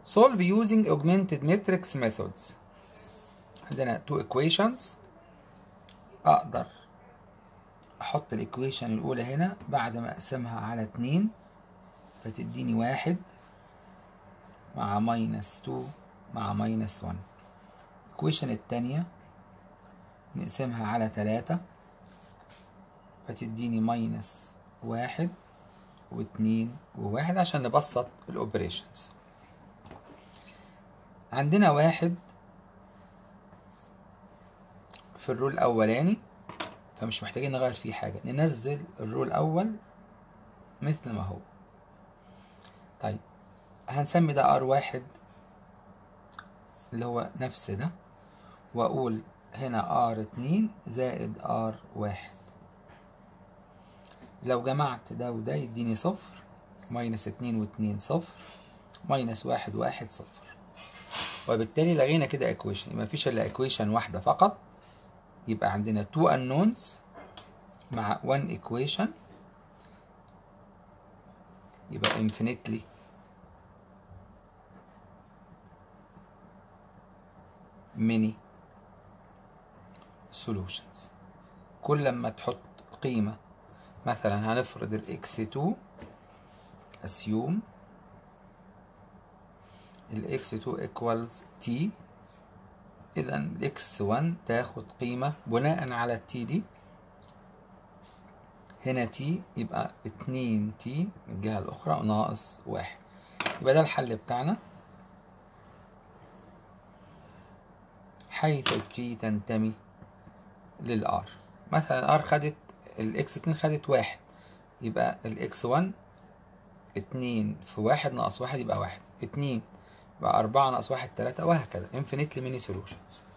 solve using augmented matrix methods عندنا two equations اقدر احط الايكويشن الاولى هنا بعد ما اقسمها على اتنين فتديني واحد مع ماينس تو مع ماينس ون الايكويشن التانية نقسمها على تلاتة فتديني ماينس واحد واتنين وواحد عشان نبسط الاوبريشنز عندنا واحد في الرول الاولاني فمش محتاجين نغير فيه حاجة ننزل الرول الاول مثل ما هو طيب هنسمي ده ار واحد اللي هو نفس ده واقول هنا ار اتنين زائد ار واحد لو جمعت ده وده يديني صفر ماينس اتنين واتنين صفر ماينس واحد واحد صفر وبالتالي لغينا كده equation يبقى مفيش الا equation واحدة فقط يبقى عندنا two unknowns مع one equation يبقى infinitely many solutions كل لما تحط قيمة مثلا هنفرض ال x2 assume ال x2 equals t إذا ال x1 تاخد قيمة بناء على ال t دي هنا t يبقى 2 t من الجهة الأخرى ناقص واحد يبقى ده الحل بتاعنا حيث التي تنتمي للآر مثلا R خدت الإكس اتنين خدت واحد يبقى الإكس ون اتنين في واحد ناقص واحد يبقى واحد اتنين يبقى أربعة ناقص واحد تلاتة وهكذا infinitely many solutions